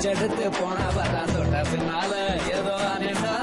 பிச்செடுத்து போனவதான் தொட்ட பின்னால ஏதோ அனிடா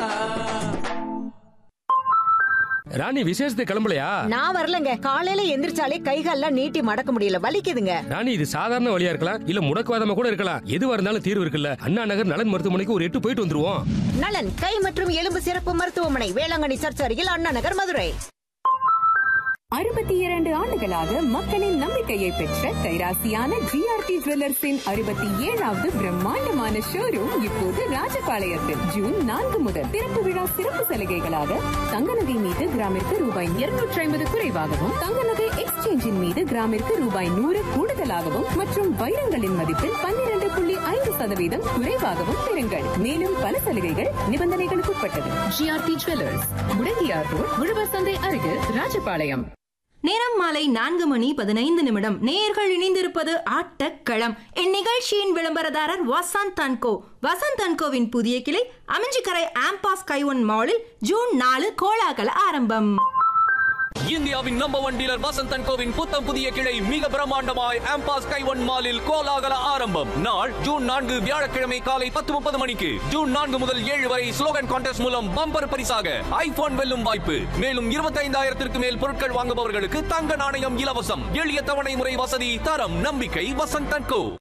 ராணி விசேஷத்துக்கு கிளம்பலையா நான் வரலங்க காலையில எந்திரிச்சாலே கைகால்லாம் நீட்டி மடக்க முடியல வலிக்குதுங்க ராணி இது சாதாரண வழியா இருக்கலாம் இல்ல முடக்குவாதமா கூட இருக்கலாம் எதுவா இருந்தாலும் தீர்வு இருக்குல்ல அண்ணா நகர் நலன் மருத்துவமனைக்கு ஒரு எட்டு போயிட்டு வந்துருவோம் நலன் கை மற்றும் எலும்பு சிறப்பு மருத்துவமனை வேளாங்கண்ணி சர்ச் அருகில் அண்ணா நகர் மதுரை அறுபத்தி இரண்டு ஆண்டுகளாக மக்களின் நம்பிக்கையை பெற்ற கைராசியான ஜிஆர்டி ஜுவல்லர்ஸின் அறுபத்தி ஏழாவது பிரம்மாண்டமான ஷோரூம் இப்போது ராஜபாளையத்தில் ஜூன் நான்கு முதல் திறப்பு விழா சிறப்பு சலுகைகளாக தங்க நகை மீது கிராமிற்கு ரூபாய் இருநூற்றி ஐம்பது குறைவாகவும் தங்க நகை எக்ஸ்சேஞ்சின் மீது கிராமிற்கு ரூபாய் நூறு கூடுதலாகவும் மற்றும் வைரங்களின் மதிப்பில் பன்னிரண்டு புள்ளி ஐந்து சதவீதம் குறைவாகவும் பெறுங்கள் மேலும் பல சலுகைகள் நிபந்தனைகளுக்கு உட்பட்டது ஜிஆர்டி ஜுவல்லர்ஸ் முடங்கியார் ரோட் உழவர் சந்தை அருகில் ராஜபாளையம் நேரம் மாலை நான்கு மணி பதினைந்து நிமிடம் நேயர்கள் இணைந்திருப்பது ஆட்டக்களம் இந்நிகழ்ச்சியின் விளம்பரதாரர் வசந்த் தன்கோ வசந்த் தன்கோவின் புதிய கிளை அமைஞ்சிக்கரை ஆம்பாஸ் கைவன் மாலில் ஜூன் நாலு கோலாகல ஆரம்பம் இந்தியாவின் number one dealer Vasanth and கோவின் புத்தம் புதிய கிளை மிக பிரம்மாண்டமாய் ஆம்பாஸ் கைவன் மாலில் கோலாகல ஆரம்பம் நாள் ஜூன் நான்கு வியாழக்கிழமை காலை பத்து முப்பது மணிக்கு ஜூன் நான்கு முதல் ஏழு வரை ஸ்லோகன் கான்டெஸ்ட் மூலம் பம்பர் பரிசாக ஐபோன் வெல்லும் வாய்ப்பு மேலும் இருபத்தைந்தாயிரத்திற்கு மேல் பொருட்கள் வாங்குபவர்களுக்கு தங்க நாணயம் இலவசம் எளிய தவணை முறை வசதி தரம் நம்பிக்கை வசந்த் அண்ட் கோ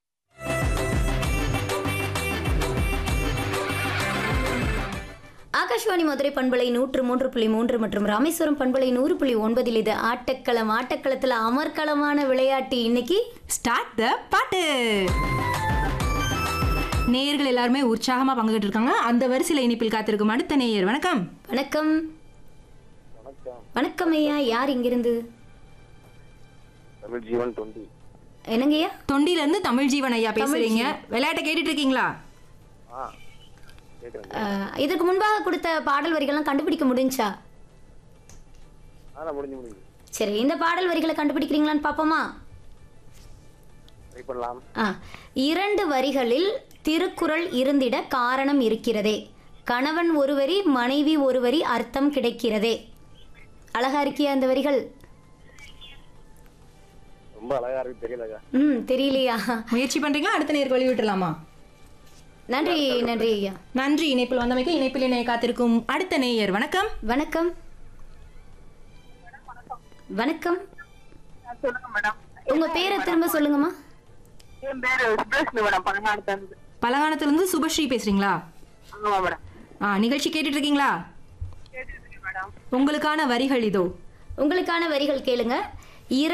ஆகாஷ்வாணி மதுரை பண்பலை நூற்று மூன்று புள்ளி மூன்று மற்றும் ராமேஸ்வரம் பண்பலை நூறு புள்ளி ஒன்பதில் இது ஆட்டக்களம் ஆட்டக்களத்துல அமர்க்களமான விளையாட்டு இன்னைக்கு ஸ்டார்ட் த பாட்டு நேயர்கள் எல்லாருமே உற்சாகமா பங்குகிட்டு இருக்காங்க அந்த வரிசையில் இனிப்பில் காத்திருக்கும் அடுத்த நேயர் வணக்கம் வணக்கம் வணக்கம் ஐயா யார் இங்கிருந்து தமிழ் ஜீவன் டுவெண்ட்டி என்னங்கய்யா தொண்டில இருந்து தமிழ் ஜீவன் ஐயா பேசுறீங்க விளையாட்டை கேட்டுட்டு இருக்கீங்களா ஆ கேட்குறேன் அஹ், இதற்கு முன்பாக கொடுத்த பாடல் வரிகள்லாம் கண்டுபிடிக்க முடிஞ்சா ஆ நான் முடிஞ்சு முடிஞ்சு சரி இந்த பாடல் வரிகளை கண்டுபிடிக்கிறீங்களான்னு பார்ப்போமா ட்ரை பண்ணலாம் ஆ இரண்டு வரிகளில் திருக்குறள் இருந்திட காரணம் இருக்கிறதே கணவன் ஒரு வரி மனைவி ஒரு வரி அர்த்தம் கிடைக்கிறதே அழகா இருக்கியா அந்த வரிகள் ரொம்ப அழகா இருக்கு தெரியலக்கா ம் தெரியலையா முயற்சி பண்றீங்களா அடுத்த நேருக்கு வழி விட்டுலாமா நன்றி நன்றி ஐயா நன்றி இணைப்பில் வந்தமைக்கு இணைப்பில் இணைய காத்திருக்கும் அடுத்த நேயர் வணக்கம் வணக்கம் வணக்கம் சொல்லுங்க மேடம் உங்க பேரை திரும்ப சொல்லுங்கம்மா என் பேரு சுப்ரேஷ்ணி மேடம் பழங்காலத்துல இருந்து பலகானத்திலிருந்து சுபஸ்ரீ பேசுறீங்களா ஆமா மேடம் ஆ நிகழ்ச்சி கேட்டுட்டு இருக்கீங்களா கேட்டுருக்கேன் மேடம் உங்களுக்கான வரிகள் இதோ உங்களுக்கான வரிகள் கேளுங்க இர